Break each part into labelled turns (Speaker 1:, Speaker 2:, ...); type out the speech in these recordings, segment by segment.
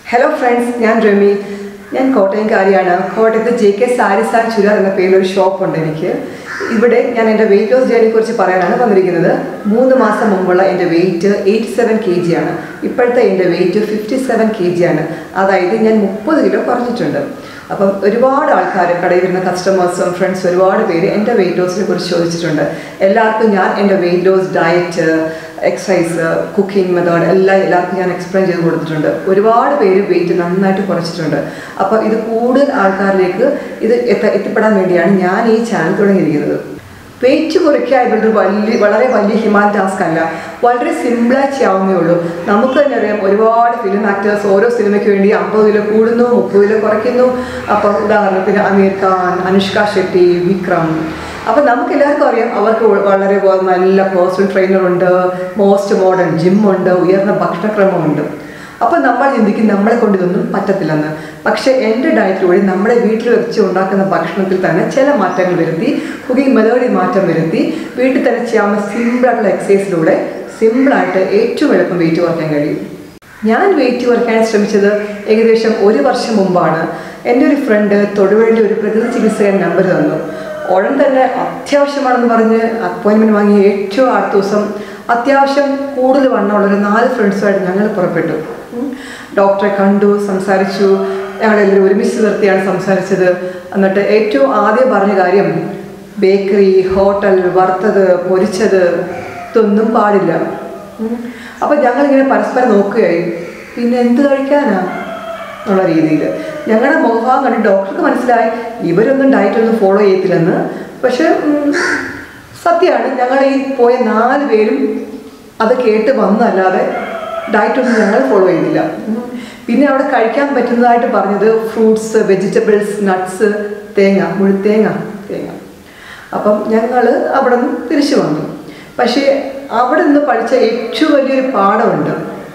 Speaker 1: Hello friends ഞാൻ രമി ഞാൻ കോട്ടയംകാരിയാണ് കോട്ടയത്ത് J K sarees and churidar എന്ന പേരിൽ ഒരു ഷോപ്പുണ്ട് എനിക്ക് ഇവിടെ ഞാൻ എൻ്റെ വെയിറ്റ് ലോസ് ജേണിയെ കുറിച്ച് പറയാനാണ് വന്നിരിക്കുന്നത് മൂന്ന് മാസം മുമ്പുള്ള എൻ്റെ weight eighty seven K G ആണ് ഇപ്പോഴത്തെ എൻ്റെ weight fifty seven K G ആണ് അതായത് ഞാൻ മുപ്പത് കിലോ കുറഞ്ഞിട്ടുണ്ട് അപ്പം ഒരുപാട് ആൾക്കാർ കടയിൽ വരുന്ന കസ്റ്റമേഴ്സും ഫ്രണ്ട്സ് ഒരുപാട് പേര് എൻ്റെ വെയിറ്റ് ലോസിനെ കുറിച്ച് ചോദിച്ചിട്ടുണ്ട് എല്ലാവർക്കും ഞാൻ എൻ്റെ weight loss diet exercise cooking method എല്ലാം എല്ലാവർക്കും ഞാൻ എക്സ്പ്ലെയിൻ ചെയ്ത് കൊടുത്തിട്ടുണ്ട് ഒരുപാട് പേര് വെയിറ്റ് നന്നായിട്ട് കുറച്ചിട്ടുണ്ട് അപ്പോൾ ഇത് കൂടുതൽ ആൾക്കാരിലേക്ക് ഇത് എത്ത എത്തിപ്പെടാൻ വേണ്ടിയാണ് ഞാൻ ഈ ചാനൽ തുടങ്ങിയിരിക്കുന്നത് വെയിറ്റ് കുറയ്ക്കുക എന്നത് വലിയ വളരെ വലിയ ഹിമാൻ ടാസ്ക് അല്ല വളരെ സിമ്പിളായി ചെയ്യാവുന്നേ ഉള്ളൂ നമുക്ക് തന്നെ അറിയാം ഒരുപാട് ഫിലിം ആക്ടേഴ്സ് ഓരോ സിനിമയ്ക്ക് വേണ്ടി അമ്പത് കിലോ കൂടുന്നു മുപ്പത് കിലോ കുറയ്ക്കുന്നു അപ്പം ഉദാഹരണത്തിന് അമീർ ഖാൻ അനുഷ്ക ഷെട്ടി വിക്രം അപ്പം നമുക്ക് എല്ലാവർക്കും അറിയാം അവർക്ക് വളരെ നല്ല പേഴ്സണൽ ട്രെയിനർ ഉണ്ട് മോസ്റ്റ് മോഡേൺ ജിം ഉണ്ട് ഉയർന്ന ഭക്ഷണക്രമമുണ്ട് അപ്പം നമ്മൾ ചിന്തിക്കും നമ്മളെ കൊണ്ട് ഇതൊന്നും പറ്റത്തില്ലെന്ന് പക്ഷേ എൻ്റെ ഡയറ്റിലൂടെ നമ്മുടെ വീട്ടിൽ വെച്ച് ഉണ്ടാക്കുന്ന ഭക്ഷണത്തിൽ തന്നെ ചില മാറ്റങ്ങൾ വരുത്തി കുക്കിംഗ് മെത്തേഡിൽ മാറ്റം വരുത്തി വീട്ടിൽ തന്നെ ചെയ്യാവുന്ന സിമ്പിളായിട്ടുള്ള എക്സസൈസിലൂടെ സിമ്പിളായിട്ട് ഏറ്റവും എളുപ്പം വെയിറ്റ് കുറയ്ക്കാൻ കഴിയും ഞാൻ വെയിറ്റ് കുറയ്ക്കാൻ ശ്രമിച്ചത് ഏകദേശം ഒരു വർഷം മുമ്പാണ് എൻ്റെ ഒരു ഫ്രണ്ട് തൊടുപുഴയിലെ ഒരു പ്രകൃതി ചികിത്സകൻ നമ്പർ തന്നു ഉടൻ തന്നെ അത്യാവശ്യമാണെന്ന് പറഞ്ഞ് അപ്പോയിൻമെൻറ്റ് വാങ്ങി ഏറ്റവും അടുത്ത ദിവസം അത്യാവശ്യം കൂടുതൽ വണ്ണമുള്ള ഒരു നാല് ഫ്രണ്ട്സുമായിട്ട് ഞങ്ങൾ പുറപ്പെട്ടു ഡോക്ടറെ കണ്ടു സംസാരിച്ചു ഞങ്ങളെല്ലാവരും ഒരുമിച്ച് നിർത്തിയാണ് സംസാരിച്ചത് എന്നിട്ട് ഏറ്റവും ആദ്യം പറഞ്ഞ കാര്യം ബേക്കറി ഹോട്ടൽ വറുത്തത് പൊരിച്ചത് ഇതൊന്നും പാടില്ല അപ്പം ഞങ്ങളിങ്ങനെ പരസ്പരം നോക്കുകയായി പിന്നെ എന്ത് കഴിക്കാനാ എന്നുള്ള രീതിയിൽ ഞങ്ങളുടെ മുഖഭാവം കണ്ട് ഡോക്ടർക്ക് മനസ്സിലായി ഇവരൊന്നും ഡയറ്റ് ഒന്നും ഫോളോ ചെയ്യത്തില്ലെന്ന് പക്ഷെ സത്യമാണ് ഞങ്ങൾ ഈ പോയ നാല് പേരും അത് കേട്ട് വന്നല്ലാതെ ഡയറ്റൊന്നും ഞങ്ങൾ ഫോളോ ചെയ്തില്ല പിന്നെ അവിടെ കഴിക്കാൻ പറ്റുന്നതായിട്ട് പറഞ്ഞത് ഫ്രൂട്ട്സ് വെജിറ്റബിൾസ് നട്ട്സ് തേങ്ങ മുഴുത്തേങ്ങ തേങ്ങ അപ്പം ഞങ്ങൾ അവിടെ നിന്ന് തിരിച്ചു വന്നു പക്ഷേ അവിടെ നിന്ന് പഠിച്ച ഏറ്റവും വലിയൊരു പാഠമുണ്ട്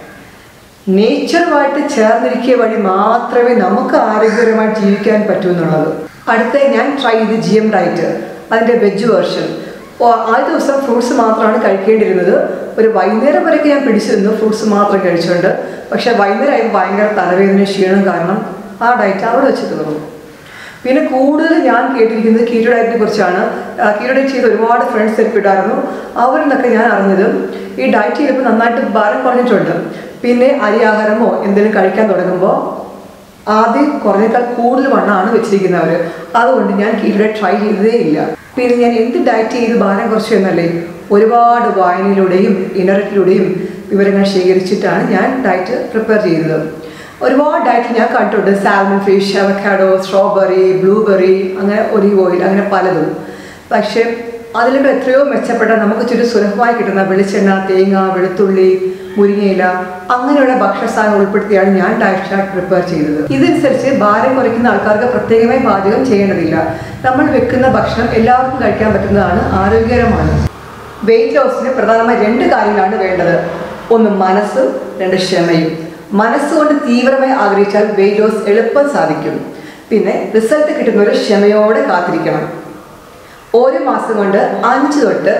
Speaker 1: നേച്ചറുമായിട്ട് ചേർന്നിരിക്കുക വഴി മാത്രമേ നമുക്ക് ആരോഗ്യപരമായിട്ട് ജീവിക്കാൻ പറ്റൂ എന്നുള്ളത് അടുത്ത ഞാൻ ട്രൈ ചെയ്ത് ജി എം ഡയറ്റ് അതിൻ്റെ വെജ് വേർഷൻ ആദ്യ ദിവസം ഫ്രൂട്ട്സ് മാത്രമാണ് കഴിക്കേണ്ടിരുന്നത് ഒരു വൈകുന്നേരം വരെയൊക്കെ ഞാൻ പിടിച്ചിരുന്നു ഫ്രൂട്ട്സ് മാത്രം കഴിച്ചുകൊണ്ട് പക്ഷേ വൈകുന്നേരമായി ഭയങ്കര തലവേദന ക്ഷീണം കാരണം ആ ഡയറ്റ് അവിടെ വെച്ച് തീർന്നു പിന്നെ കൂടുതൽ ഞാൻ കേട്ടിരിക്കുന്നത് കീറ്റോ ഡയറ്റിനെ കുറിച്ചാണ് കീറ്റോ ഡയറ്റ് ചെയ്ത് ഒരുപാട് ഫ്രണ്ട്സ് ഏർപ്പെട്ടായിരുന്നു അവരിൽ നിന്നൊക്കെ ഞാൻ അറിഞ്ഞത് ഈ ഡയറ്റ് ചെയ്തപ്പോൾ നന്നായിട്ട് ഭാരം കുറഞ്ഞിട്ടുണ്ട് പിന്നെ അരി ആഹാരമോ എന്തെങ്കിലും കഴിക്കാൻ തുടങ്ങുമ്പോൾ ആദ്യം കുറഞ്ഞേക്കാൾ കൂടുതൽ വണ്ണമാണ് വെച്ചിരിക്കുന്നവർ അതുകൊണ്ട് ഞാൻ കീറ്റോ ട്രൈ ചെയ്തതേ ഇല്ല പിന്നെ ഞാൻ എന്ത് ഡയറ്റ് ചെയ്ത് ഭാരം കുറച്ചു എന്നല്ലേ ഒരുപാട് വായനയിലൂടെയും ഇൻ്റർനെറ്റിലൂടെയും വിവരങ്ങൾ ശേഖരിച്ചിട്ടാണ് ഞാൻ ഡയറ്റ് പ്രിപ്പയർ ചെയ്തത് ഒരുപാട് ഡയറ്റ് ഞാൻ കണ്ടിട്ടുണ്ട് salmon fish avocado strawberry blueberry അങ്ങനെ ഒലിവ് ഓയിൽ അങ്ങനെ പലതും പക്ഷേ അതിലൂടെ എത്രയോ മെച്ചപ്പെട്ട നമുക്ക് ചുറ്റും സുലഭമായി കിട്ടുന്ന വെളിച്ചെണ്ണ തേങ്ങ വെളുത്തുള്ളി മുരിങ്ങയില അങ്ങനെയുള്ള ഭക്ഷണസാധനം ഉൾപ്പെടുത്തിയാണ് ഞാൻ ഡയറ്റ് ചാർട്ട് പ്രിപ്പയർ ചെയ്തത് ഇതനുസരിച്ച് ഭാരം കുറയ്ക്കുന്ന ആൾക്കാർക്ക് പ്രത്യേകമായി പാചകം ചെയ്യേണ്ടതില്ല നമ്മൾ വെക്കുന്ന ഭക്ഷണം എല്ലാവർക്കും കഴിക്കാൻ പറ്റുന്നതാണ് ആരോഗ്യകരമാണ് വെയിറ്റ് ലോസിന് പ്രധാനമായി രണ്ട് കാര്യങ്ങളാണ് വേണ്ടത് ഒന്ന് മനസ്സും രണ്ട് ക്ഷമയും മനസ്സുകൊണ്ട് തീവ്രമായി ആഗ്രഹിച്ചാൽ വെയിറ്റ് ലോസ് എളുപ്പം സാധിക്കും പിന്നെ റിസൾട്ട് കിട്ടുന്നവർ ക്ഷമയോടെ കാത്തിരിക്കണം ഒരു മാസം കൊണ്ട് അഞ്ച് തൊട്ട്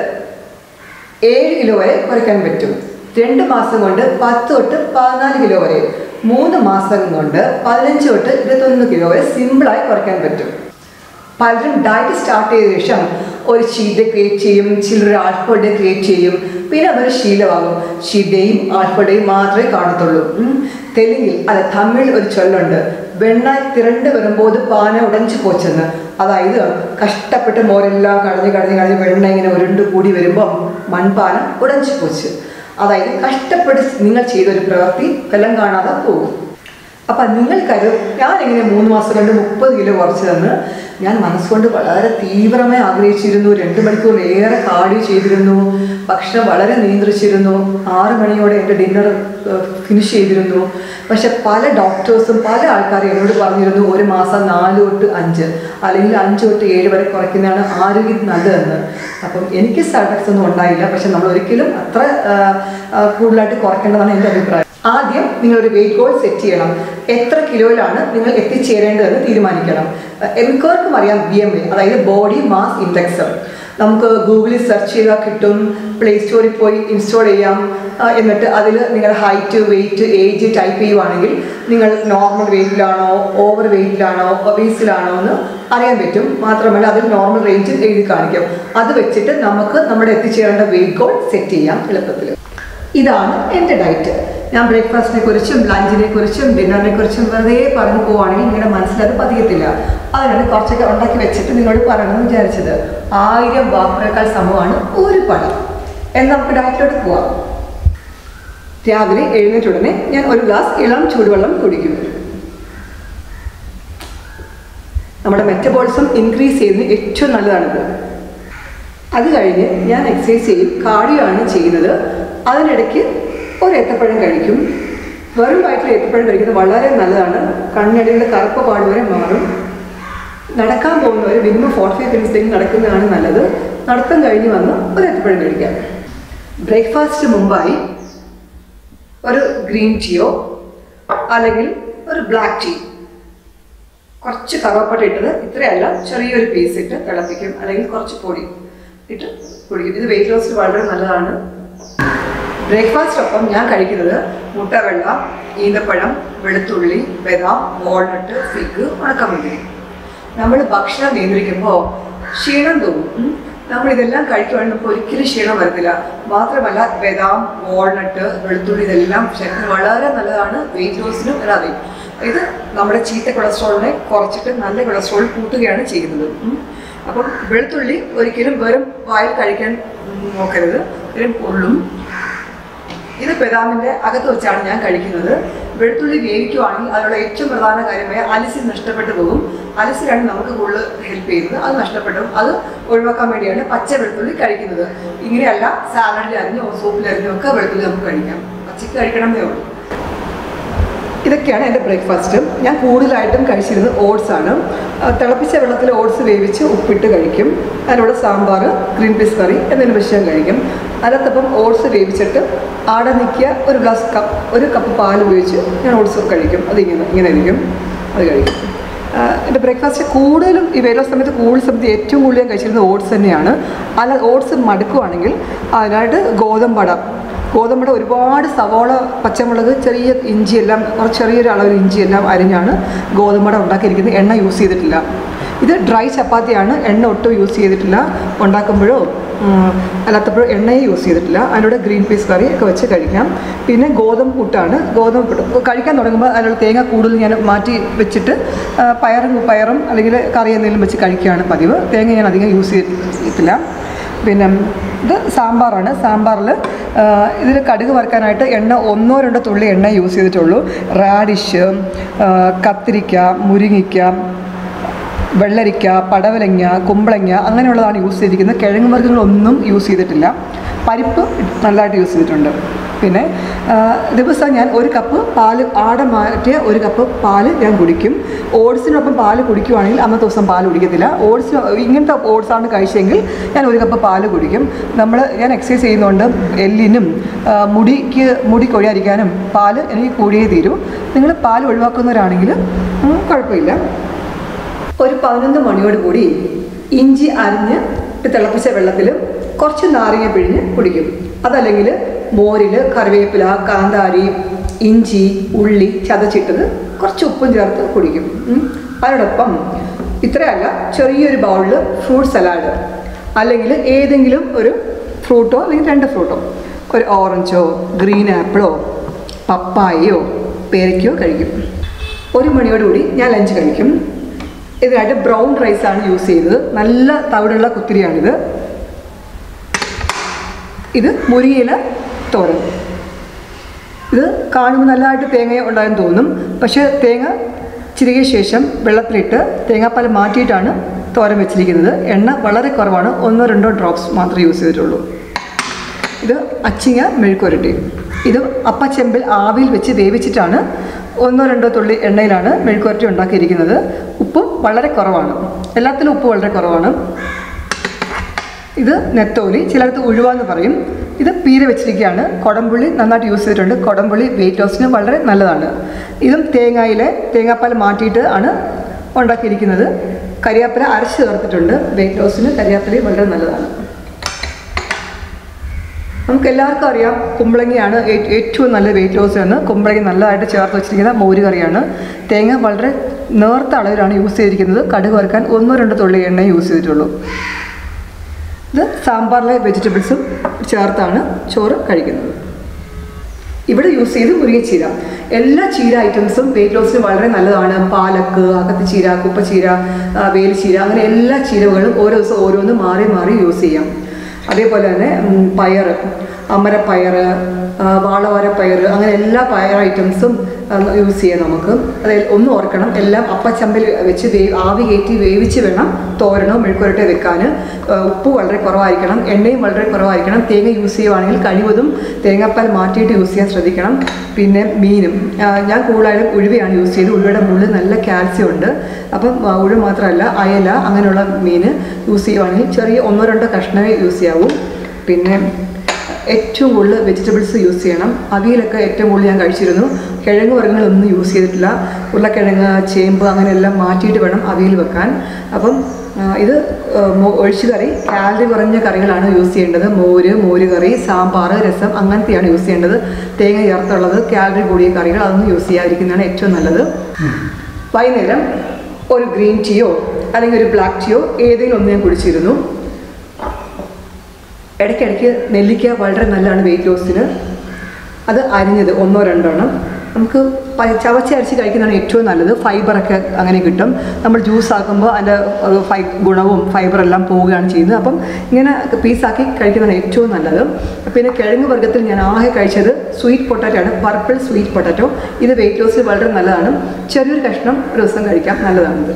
Speaker 1: ഏഴ് കിലോ വരെ കുറയ്ക്കാൻ പറ്റും രണ്ട് മാസം കൊണ്ട് പത്ത് തൊട്ട് പതിനാല് കിലോ വരെ മൂന്ന് മാസം കൊണ്ട് പതിനഞ്ച് തൊട്ട് ഇരുപത്തൊന്ന് കിലോ വരെ സിമ്പിളായി കുറയ്ക്കാൻ പറ്റും പലരും ഡയറ്റ് സ്റ്റാർട്ട് ചെയ്ത ശേഷം ഒരു ഷീറ്റ് ക്രിയേറ്റ് ചെയ്യും ചിലർ ആൽഫോ ഡേ ക്രിയേറ്റ് ചെയ്യും പിന്നെ അതൊരു ശീലമാകും ഷീഡേയും ആൽഫോ ഡേയും മാത്രമേ കാണത്തുള്ളൂ തെലുങ്കിൽ അല്ല തമിഴിൽ ഒരു ചൊല്ലുണ്ട് വെണ്ണ തിരണ്ട് വരുമ്പോൾ പാന ഉടഞ്ചു പോച്ചെന്ന് അതായത് കഷ്ടപ്പെട്ട് മോരെല്ലാം കടഞ്ഞ് കടഞ്ഞ് കടഞ്ഞ് വെണ്ണ ഇങ്ങനെ ഉരുണ്ട് കൂടി വരുമ്പം മൺപാന ഉടഞ്ചു പോച്ച് അതായത് കഷ്ടപ്പെട്ട് നിങ്ങൾ ചെയ്തൊരു പ്രവൃത്തി ഫലം കാണാതെ പോകും അപ്പം നിങ്ങൾക്കത് ഞാൻ എങ്ങനെ മൂന്ന് മാസം കൊണ്ട് മുപ്പത് കിലോ കുറച്ചതെന്ന് ഞാൻ മനസ്സുകൊണ്ട് വളരെ തീവ്രമായി ആഗ്രഹിച്ചിരുന്നു രണ്ട് മണിക്കൂർ ഏറെ കാടി ചെയ്തിരുന്നു ഭക്ഷണം വളരെ നിയന്ത്രിച്ചിരുന്നു ആറ് മണിയോടെ എൻ്റെ ഡിന്നർ ഫിനിഷ് ചെയ്തിരുന്നു പക്ഷെ പല ഡോക്ടേഴ്സും പല ആൾക്കാരും എന്നോട് പറഞ്ഞിരുന്നു ഒരു മാസം നാല് തൊട്ട് അഞ്ച് അല്ലെങ്കിൽ അഞ്ച് തൊട്ട് ഏഴ് വരെ കുറയ്ക്കുന്നതാണ് ആരോഗ്യത്തിന് നല്ലതെന്ന് അപ്പം എനിക്ക് സൈഡ് എഫക്ട്സ് ഒന്നും ഉണ്ടായില്ല പക്ഷെ നമ്മൾ ഒരിക്കലും അത്ര കൂടുതലായിട്ട് കുറയ്ക്കേണ്ടതാണ് എൻ്റെ അഭിപ്രായം ആദ്യം നിങ്ങളൊരു വെയിറ്റ് ഗോൾ സെറ്റ് ചെയ്യണം എത്ര കിലോയിലാണ് നിങ്ങൾ എത്തിച്ചേരേണ്ടതെന്ന് തീരുമാനിക്കണം മിക്കവർക്കും അറിയാം ബി എം ഐ അതായത് ബോഡി മാസ് ഇൻഡെക്സ് നമുക്ക് ഗൂഗിളിൽ സെർച്ച് ചെയ്താൽ കിട്ടും പ്ലേ സ്റ്റോറിൽ പോയി ഇൻസ്റ്റാൾ ചെയ്യാം ആ, എന്നിട്ട് അതിൽ നിങ്ങളുടെ ഹൈറ്റ് വെയിറ്റ് ഏജ് ടൈപ്പ് ചെയ്യുവാണെങ്കിൽ നിങ്ങൾ നോർമൽ വെയിറ്റിലാണോ ഓവർ വെയിറ്റിലാണോ ഒബീസിലാണോ എന്ന് അറിയാൻ പറ്റും മാത്രമല്ല അതിൽ നോർമൽ റേഞ്ച് എഴുതി കാണിക്കും അത് വെച്ചിട്ട് നമുക്ക് നമ്മുടെ എത്തിച്ചേരേണ്ട വെയിറ്റ് ഗോൾ സെറ്റ് ചെയ്യാം എളുപ്പത്തിൽ ഇതാണ് എൻ്റെ ഡയറ്റ് ഞാൻ ബ്രേക്ക്ഫാസ്റ്റിനെ കുറിച്ചും ലഞ്ചിനെ കുറിച്ചും ഡിന്നറിനെ കുറിച്ചും വെറുതെ പറഞ്ഞു പോവുകയാണെങ്കിൽ നിങ്ങളുടെ മനസ്സിലത് പതിയത്തില്ല അതിനാണ് കുറച്ചൊക്കെ ഉണ്ടാക്കി വെച്ചിട്ട് നിങ്ങളോട് പറയണമെന്ന് വിചാരിച്ചത് ആയിരം വാക്കുകളേക്കാൾ സമമാണ് ഒരു പഴം എന്നാൽ നമുക്ക് ഡയറ്റിലോട്ട് പോവാം രാവിലെ എഴുന്നേറ്റ ഉടനെ ഞാൻ ഒരു ഗ്ലാസ് ഇളം ചൂടുവെള്ളം കുടിക്കും നമ്മുടെ മെറ്റബോളിസം ഇൻക്രീസ് ചെയ്യുന്നതിന് ഏറ്റവും നല്ലതാണിത് അത് കഴിഞ്ഞ് ഞാൻ എക്സസൈസ് ചെയ്യും കാർഡിയോ ആണ് ചെയ്യുന്നത് അതിനിടയ്ക്ക് ഒരു ഏത്തപ്പഴം കഴിക്കും വെറും വയറ്റിൽ ഏത്തപ്പഴം കഴിക്കുന്നത് വളരെ നല്ലതാണ് കണ്ണടിയുടെ കറുപ്പ് പാട് വരെ മാറും നടക്കാൻ പോകുന്നവർ മിനിമം ഫോർട്ടി ഫൈവ് മിനിറ്റ്സ് നടക്കുന്നതാണ് നല്ലത് നടത്തം കഴിഞ്ഞ് വന്ന് ഒരു ഏത്തപ്പഴം കഴിക്കാം ബ്രേക്ക്ഫാസ്റ്റ് മുമ്പായി ഒരു ഗ്രീൻ ടീയോ അല്ലെങ്കിൽ ഒരു ബ്ലാക്ക് ടീ കുറച്ച് കറുവപ്പട്ട ഇട്ടത് ഇത്രയല്ല ചെറിയൊരു പീസ് ഇട്ട് തിളപ്പിക്കും അല്ലെങ്കിൽ കുറച്ച് പൊടി ഇട്ട് കുടിക്കും ഇത് വെയിറ്റ് ലോസിന് വളരെ നല്ലതാണ് ബ്രേക്ക്ഫാസ്റ്റൊപ്പം ഞാൻ കഴിക്കുന്നത് മുട്ടവെള്ള ഈന്തപ്പഴം വെളുത്തുള്ളി ബദാം വാൾനട്ട് ഫിഗ് ഉണക്കമുന്തിരി നമ്മൾ ഭക്ഷണം നിയന്ത്രിക്കുമ്പോൾ ക്ഷീണം തോന്നും ഉം. നമ്മൾ ഇതെല്ലാം കഴിക്കുവാണെങ്കിൽ നമുക്ക് ഒരിക്കലും ക്ഷീണം വരത്തില്ല മാത്രമല്ല ബദാം വാൾനട്ട് വെളുത്തുള്ളി ഇതെല്ലാം ശരീരത്തിന് വളരെ നല്ലതാണ് വെയിറ്റ് ലോസിനും അല്ലാതെയും ഇത് നമ്മുടെ ചീത്ത കൊളസ്ട്രോളിനെ കുറച്ചിട്ട് നല്ല കൊളസ്ട്രോൾ കൂട്ടുകയാണ് ചെയ്യുന്നത് ഉം. അപ്പം വെളുത്തുള്ളി ഒരിക്കലും വെറും വായിൽ കഴിക്കാൻ ഉം, നോക്കരുത് വെറും പൊള്ളും ഇത് ബദാമിന്റെ അകത്ത് വെച്ചാണ് ഞാൻ കഴിക്കുന്നത് വെളുത്തുള്ളി വേവിക്കുവാണെങ്കിൽ അതിലുള്ള ഏറ്റവും പ്രധാന കാര്യമായ അലിസിൽ നഷ്ടപ്പെട്ടു പോകും അലിസിലാണ് നമുക്ക് കൂടുതൽ ഹെൽപ്പ് ചെയ്യുന്നത് അത് നഷ്ടപ്പെട്ടു അത് ഒഴിവാക്കാൻ വേണ്ടിയാണ് പച്ച വെളുത്തുള്ളി കഴിക്കുന്നത് ഇങ്ങനെയല്ല സാലഡിൽ അരിഞ്ഞോ സൂപ്പിൽ അരിഞ്ഞോ ഒക്കെ വെളുത്തുള്ളി നമുക്ക് കഴിക്കാം പച്ചക്ക് കഴിക്കണമെന്നേ ഉള്ളൂ ഇതൊക്കെയാണ് എൻ്റെ ബ്രേക്ക്ഫാസ്റ്റ് ഞാൻ കൂടുതലായിട്ടും കഴിച്ചിരുന്നത് ഓട്സ് ആണ് ആ, തിളപ്പിച്ച വെള്ളത്തിൽ ഓട്സ് വേവിച്ച് ഉപ്പിട്ട് കഴിക്കും അതിനോട് സാമ്പാർ ഗ്രീൻ പീസ് കറി എന്തെങ്കിലും വിഷയം കഴിക്കും അതിനകത്തപ്പം ഓട്സ് വേവിച്ചിട്ട് ആടെ നിൽക്കുക ഒരു ഗ്ലാസ് കപ്പ് ഒരു കപ്പ് പാൽ ഉപയോഗിച്ച് ഞാൻ ഓട്സ് കഴിക്കും അതിങ്ങനെ ഇങ്ങനെ ഇരിക്കും അത് കഴിക്കും ആ, എൻ്റെ ബ്രേക്ക്ഫാസ്റ്റ് കൂടുതലും ഈ വേല സമയത്ത് കൂടുതൽ സമയത്ത് ഏറ്റവും കൂടുതൽ ഞാൻ കഴിച്ചിരുന്നത് ഓട്സ് തന്നെയാണ് അല്ല ഓട്സ് മടുക്കുവാണെങ്കിൽ അതിനായിട്ട് ഗോതമ്പട ഗോതമ്പട ഒരുപാട് സവോള പച്ചമുളക് ചെറിയ ഇഞ്ചി എല്ലാം കുറച്ച് ചെറിയൊരു അളവിൽ ഇഞ്ചി എല്ലാം അരിഞ്ഞാണ് ഗോതമ്പട ഉണ്ടാക്കിയിരിക്കുന്നത് എണ്ണ യൂസ് ചെയ്തിട്ടില്ല ഇത് ഡ്രൈ ചപ്പാത്തിയാണ് എണ്ണ ഒട്ടും യൂസ് ചെയ്തിട്ടില്ല ഉണ്ടാക്കുമ്പോഴോ ഉം, അല്ലാത്തപ്പോഴും എണ്ണയെ യൂസ് ചെയ്തിട്ടില്ല അതിനോട് ഗ്രീൻ പീസ് കറി ഒക്കെ വെച്ച് കഴിക്കാം പിന്നെ ഗോതമ്പ് പുട്ടാണ് ഗോതമ്പ് പുട്ട് കഴിക്കാൻ തുടങ്ങുമ്പോൾ അതിനുള്ള തേങ്ങ കൂടുതൽ ഞാൻ മാറ്റി വെച്ചിട്ട് ആ, പയറും പയറും അല്ലെങ്കിൽ കറി എന്തെങ്കിലും വെച്ച് കഴിക്കുകയാണ് പതിവ് തേങ്ങ ഞാൻ അധികം യൂസ് ചെയ്തിട്ടില്ല പിന്നെ ഇത് സാമ്പാറാണ് സാമ്പാറിൽ ഇതിൽ കടുക് വറുക്കാനായിട്ട് എണ്ണ ഒന്നോ രണ്ടോ തുള്ളി എണ്ണ യൂസ് ചെയ്തിട്ടുള്ളൂ റാഡിഷ് കത്തിരിക്ക മുരിങ്ങിക്ക വെള്ളരിക്ക പടവലങ്ങ കുമ്പളങ്ങ അങ്ങനെയുള്ളതാണ് യൂസ് ചെയ്തിരിക്കുന്നത് കിഴങ്ങ് വർഗ്ഗങ്ങളൊന്നും യൂസ് ചെയ്തിട്ടില്ല പരിപ്പ് നല്ലതായിട്ട് യൂസ് ചെയ്തിട്ടുണ്ട് പിന്നെ ആ, ദിവസം ഞാൻ ഒരു കപ്പ് പാല് ആട മാറ്റിയ ഒരു കപ്പ് പാല് ഞാൻ കുടിക്കും ഓട്സിനൊപ്പം പാല് കുടിക്കുവാണെങ്കിൽ അന്നത്തെ ദിവസം പാല് കുടിക്കത്തില്ല ഓട്സ് ഇങ്ങനത്തെ ഓട്സാണ് കഴിച്ചെങ്കിൽ ഞാൻ ഒരു കപ്പ് പാല് കുടിക്കും നമ്മൾ ഞാൻ എക്സസൈസ് ചെയ്യുന്നതുകൊണ്ട് എല്ലിനും ആ, മുടിക്ക് മുടി കൊഴിയാതിരിക്കാനും പാല് എനിക്ക് കൂടിയേ തീരൂ നിങ്ങൾ പാല് ഒഴിവാക്കുന്നവരാണെങ്കിൽ ഉം, കുഴപ്പമില്ല ഒരു പതിനൊന്ന് മണിയോട് കൂടി ഇഞ്ചി അരിഞ്ഞ് ഇട്ട് തിളപ്പിച്ച വെള്ളത്തിൽ കുറച്ച് നാരങ്ങ പിഴിഞ്ഞ് കുടിക്കും അതല്ലെങ്കിൽ മോരിൽ കറിവേപ്പില കാന്താരി ഇഞ്ചി ഉള്ളി ചതച്ചിട്ടത് കുറച്ച് ഉപ്പും ചേർത്ത് കുടിക്കും ഉം. അതിനോടൊപ്പം ഇത്രയല്ല ചെറിയൊരു ബൗളിൽ ഫ്രൂട്ട് സലാഡ് അല്ലെങ്കിൽ ഏതെങ്കിലും ഒരു ഫ്രൂട്ടോ അല്ലെങ്കിൽ രണ്ട് ഫ്രൂട്ടോ ഒരു ഓറഞ്ചോ ഗ്രീൻ ആപ്പിളോ പപ്പായയോ പേരയ്ക്കോ കഴിക്കും ഒരു മണിയോടുകൂടി ഞാൻ ലഞ്ച് കഴിക്കും ഇതിനായിട്ട് ബ്രൗൺ റൈസാണ് യൂസ് ചെയ്തത് നല്ല തവിടുള്ള കുത്തിരിയാണിത് ഇത് മുരിയില തോരൻ ഇത് കാണുമ്പോൾ നല്ലതായിട്ട് തേങ്ങ ഉണ്ടായെന്ന് തോന്നും പക്ഷേ തേങ്ങ ചിരികിയ ശേഷം വെള്ളത്തിലിട്ട് തേങ്ങാപ്പാൽ മാറ്റിയിട്ടാണ് തോരൻ വെച്ചിരിക്കുന്നത് എണ്ണ വളരെ കുറവാണ് ഒന്നോ രണ്ടോ ഡ്രോപ്സ് മാത്രമേ യൂസ് ചെയ്തിട്ടുള്ളൂ ഇത് അച്ചിങ്ങ മെഴുക്കുരട്ടി ഇത് അപ്പച്ചെമ്പിൽ ആവിയിൽ വെച്ച് വേവിച്ചിട്ടാണ് ഒന്നോ രണ്ടോ തുള്ളി എണ്ണയിലാണ് മെഴുക്കുരട്ടി ഉണ്ടാക്കിയിരിക്കുന്നത് ഉപ്പും വളരെ കുറവാണ് എല്ലാത്തിലും ഉപ്പ് വളരെ കുറവാണ് ഇത് നെത്തോലി ചിലടത്ത് ഉഴുവാന്ന് പറയും ഇത് പീര വെച്ചിരിക്കുകയാണ് കൊടംപുള്ളി നന്നായിട്ട് യൂസ് ചെയ്തിട്ടുണ്ട് കൊടംപുള്ളി വെയിറ്റ് ലോസിന് വളരെ നല്ലതാണ് ഇതും തേങ്ങയിലെ തേങ്ങാപ്പാൽ മാറ്റിയിട്ട് ആണ് ഉണ്ടാക്കിയിരിക്കുന്നത് കരിയാപ്പില അരച്ച് ചേർത്തിട്ടുണ്ട് വെയിറ്റ് ലോസിന് കരിയാപ്പിലയും വളരെ നല്ലതാണ് നമുക്ക് എല്ലാവർക്കും അറിയാം കുമ്പളങ്ങിയാണ് ഏ- ഏറ്റവും നല്ല വെയിറ്റ് ലോസ് എന്ന് കുമ്പളങ്ങി നല്ലതായിട്ട് ചേർത്ത് വെച്ചിരിക്കുന്ന മോര് കറിയാണ് തേങ്ങ വളരെ നേർത്ത അളവിലാണ് യൂസ് ചെയ്തിരിക്കുന്നത് കടുക് വറുക്കാൻ ഒന്നോ രണ്ടോ തുള്ളി എണ്ണ യൂസ് ചെയ്തിട്ടുള്ളൂ ഇത് സാമ്പാറിലെ വെജിറ്റബിൾസും ചേർത്താണ് ചോറ് കഴിക്കുന്നത് ഇവിടെ യൂസ് ചെയ്ത് മുരിങ്ങച്ചീര എല്ലാ ചീര ഐറ്റംസും വെയിറ്റ് ലോസിന് വളരെ നല്ലതാണ് പാലക്ക് അകത്ത് ചീര കുപ്പച്ചീര ആ, വേലിച്ചീര അങ്ങനെ എല്ലാ ചീരകളും ഓരോ ദിവസം ഓരോന്ന് മാറി മാറി യൂസ് ചെയ്യാം അതേപോലെ തന്നെ ഉം, പയർ അമരപ്പയർ ആ, വാളവരപ്പയർ അങ്ങനെ എല്ലാ പയർ ഐറ്റംസും യൂസ് ചെയ്യാം നമുക്ക് അതായത് ഒന്ന് ഓർക്കണം എല്ലാം അപ്പച്ചമ്പിൽ വെച്ച് വേ ആവി കയറ്റി വേവിച്ച് വേണം തോരനോ മെഴുക്കുരട്ടോ വെക്കാൻ ആ, ഉപ്പ് വളരെ കുറവായിരിക്കണം എണ്ണയും വളരെ കുറവായിരിക്കണം തേങ്ങ യൂസ് ചെയ്യുവാണെങ്കിൽ കഴിവതും തേങ്ങാപ്പാൽ മാറ്റിയിട്ട് യൂസ് ചെയ്യാൻ ശ്രദ്ധിക്കണം പിന്നെ മീനും ആ, ഞാൻ കൂടുതലായും ഉഴുവയാണ് യൂസ് ചെയ്തത് ഉഴുവയുടെ മുള്ളിൽ നല്ല കാൽസ്യം ഉണ്ട് അപ്പം ആ, ഉഴുവ മാത്രമല്ല അയല അങ്ങനെയുള്ള മീൻ യൂസ് ചെയ്യുവാണെങ്കിൽ ചെറിയ ഒന്നോ രണ്ടോ കഷ്ണമേ യൂസ് ചെയ്യാവൂ പിന്നെ ഏറ്റവും കൂടുതൽ വെജിറ്റബിൾസ് യൂസ് ചെയ്യണം അവിയലൊക്കെ ഏറ്റവും കൂടുതൽ ഞാൻ കഴിച്ചിരുന്നു കിഴങ്ങ് വർഗ്ഗങ്ങളൊന്നും യൂസ് ചെയ്തിട്ടില്ല ഉരുളക്കിഴങ്ങ് ചേമ്പ് അങ്ങനെയെല്ലാം മാറ്റിയിട്ട് വേണം അവിയൽ വെക്കാൻ അപ്പം ആ, ഇത് ആ, മോ- ഒഴിച്ചു കറി കാലറി കുറഞ്ഞ കറികളാണ് യൂസ് ചെയ്യേണ്ടത് മോര് മോര് കറി സാമ്പാർ രസം അങ്ങനത്തെയാണ് യൂസ് ചെയ്യേണ്ടത് തേങ്ങ ചേർത്തുള്ളത് കാലറി കൂടിയ കറികൾ അതൊന്നും യൂസ് ചെയ്യാതിരിക്കുന്നതാണ് ഏറ്റവും നല്ലത് വൈകുന്നേരം ഒരു ഗ്രീൻ ടീയോ അല്ലെങ്കിൽ ഒരു ബ്ലാക്ക് ടീയോ ഏതെങ്കിലും ഒന്ന് ഞാൻ കുടിച്ചിരുന്നു ഇടയ്ക്കിടയ്ക്ക് നെല്ലിക്ക വളരെ നല്ലതാണ് വെയിറ്റ് ലോസിന് അത് അരിഞ്ഞത് ഒന്നോ രണ്ടോ എണ്ണം നമുക്ക് പ- ചവച്ച് അരച്ച് കഴിക്കുന്നതാണ് ഏറ്റവും നല്ലത് ഫൈബറൊക്കെ അങ്ങനെ കിട്ടും നമ്മൾ ജ്യൂസ് ആക്കുമ്പോൾ അതിൻ്റെ ഒരു ഫൈ ഗുണവും ഫൈബറെല്ലാം പോവുകയാണ് ചെയ്യുന്നത് അപ്പം ഇങ്ങനെ പീസാക്കി കഴിക്കുന്നതാണ് ഏറ്റവും നല്ലത് പിന്നെ കിഴങ്ങ് വർഗ്ഗത്തിൽ ഞാൻ ആകെ കഴിച്ചത് സ്വീറ്റ് പൊട്ടാറ്റോ ആണ് പർപ്പിൾ സ്വീറ്റ് പൊട്ടാറ്റോ ഇത് വെയിറ്റ് ലോസിന് വളരെ നല്ലതാണ് ചെറിയൊരു കഷ്ണം ഒരു ദിവസം കഴിക്കാം നല്ലതാണിത്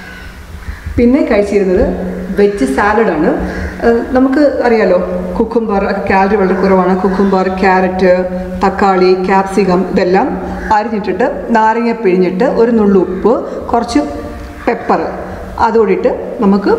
Speaker 1: പിന്നെ കഴിച്ചിരുന്നത് വെജ് സാലഡാണ് ഏഹ് നമുക്ക് അറിയാലോ കുക്കുംബർ കാലറി വളരെ കുറവാണ് കുക്കുംബർ ക്യാരറ്റ് തക്കാളി ക്യാപ്സിക്കം ഇതെല്ലാം അരിഞ്ഞിട്ടിട്ട് നാരങ്ങ പിഴിഞ്ഞിട്ട് ഒരു നുള്ളു ഉപ്പ് കുറച്ച് പെപ്പർ അതുകൂടിയിട്ട് നമുക്ക്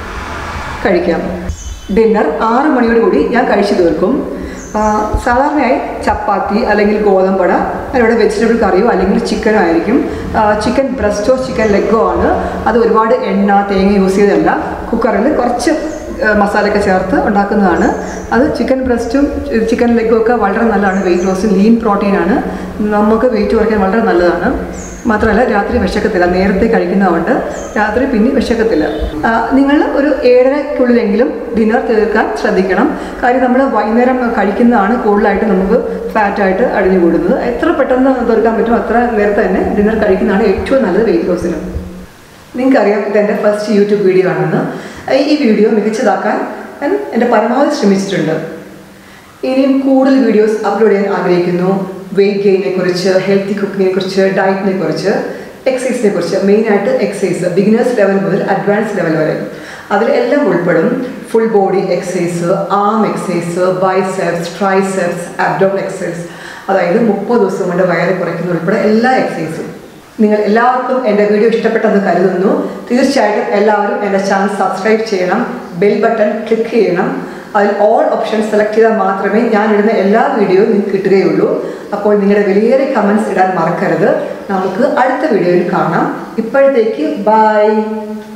Speaker 1: കഴിക്കാം ഡിന്നർ ആറ് മണിയോട് കൂടി ഞാൻ കഴിച്ചു തീർക്കും ആ, സാധാരണയായി ചപ്പാത്തി അല്ലെങ്കിൽ ഗോതമ്പട അതിലൂടെ വെജിറ്റബിൾ കറിയോ അല്ലെങ്കിൽ ചിക്കനോ ആയിരിക്കും ആ, ചിക്കൻ ബ്രസ്റ്റോ ചിക്കൻ ലെഗോ ആണ് അത് ഒരുപാട് എണ്ണ തേങ്ങ യൂസ് ചെയ്തല്ല കുക്കറിൽ കുറച്ച് ആ, മസാലയൊക്കെ ചേർത്ത് ഉണ്ടാക്കുന്നതാണ് അത് ചിക്കൻ ബ്രസ്റ്റും ചിക്കൻ ലെഗും ഒക്കെ വളരെ നല്ലതാണ് വെയിറ്റ് ലോസ് ലീൻ പ്രോട്ടീനാണ് നമുക്ക് വെയിറ്റ് കുറയ്ക്കാൻ വളരെ നല്ലതാണ് മാത്രമല്ല രാത്രി വിശക്കത്തില്ല നേരത്തെ കഴിക്കുന്നതുകൊണ്ട് രാത്രി പിന്നെ വിശക്കത്തില്ല നിങ്ങൾ ഒരു ഏഴരയ്ക്കുള്ളിലെങ്കിലും ഡിന്നർ തീർക്കാൻ ശ്രദ്ധിക്കണം കാര്യം നമ്മൾ വൈകുന്നേരം കഴിക്കുന്നതാണ് കൂടുതലായിട്ട് നമുക്ക് ഫാറ്റായിട്ട് അടിഞ്ഞു കൂടുന്നത് എത്ര പെട്ടെന്ന് തീർക്കാൻ പറ്റും അത്ര നേരത്തെ തന്നെ ഡിന്നർ കഴിക്കുന്നതാണ് ഏറ്റവും നല്ലത് വെയിറ്റ് ലോസിന് നിങ്ങൾക്കറിയാം ഇതെൻ്റെ ഫസ്റ്റ് യൂട്യൂബ് വീഡിയോ ആണെന്ന് ഈ വീഡിയോ മികച്ചതാക്കാൻ ഞാൻ എൻ്റെ പരമാവധി ശ്രമിച്ചിട്ടുണ്ട് ഇനിയും കൂടുതൽ വീഡിയോസ് അപ്ലോഡ് ചെയ്യാൻ ആഗ്രഹിക്കുന്നു വെയിറ്റ് ഗെയിനെ കുറിച്ച് ഹെൽത്തി കുക്കിങ്ങിനെ കുറിച്ച് ഡയറ്റിനെ കുറിച്ച് എക്സസൈസിനെ കുറിച്ച് മെയിനായിട്ട് എക്സസൈസ് ബിഗിനേഴ്സ് ലെവൽ മുതൽ അഡ്വാൻസ് ലെവൽ വരെ അതിലെല്ലാം ഉൾപ്പെടും full body exercise arm exercise biceps triceps abdomen exercise അതായത് മുപ്പത് ദിവസം കൊണ്ട് വയറ് കുറയ്ക്കുന്ന ഉൾപ്പെടെ എല്ലാ എക്സസൈസും നിങ്ങൾ എല്ലാവർക്കും എൻ്റെ വീഡിയോ ഇഷ്ടപ്പെട്ടെന്ന് കരുതുന്നു തീർച്ചയായിട്ടും എല്ലാവരും എൻ്റെ ചാനൽ സബ്സ്ക്രൈബ് ചെയ്യണം ബെൽ ബട്ടൺ ക്ലിക്ക് ചെയ്യണം അതിൽ ഓൾ ഓപ്ഷൻ സെലക്ട് ചെയ്താൽ മാത്രമേ ഞാൻ ഇടുന്ന എല്ലാ വീഡിയോയും നിങ്ങൾക്ക് കിട്ടുകയുള്ളൂ അപ്പോൾ നിങ്ങളുടെ വിലയേറെ കമൻസ് ഇടാൻ മറക്കരുത് നമുക്ക് അടുത്ത വീഡിയോയിൽ കാണാം ഇപ്പോഴത്തേക്ക് ബൈ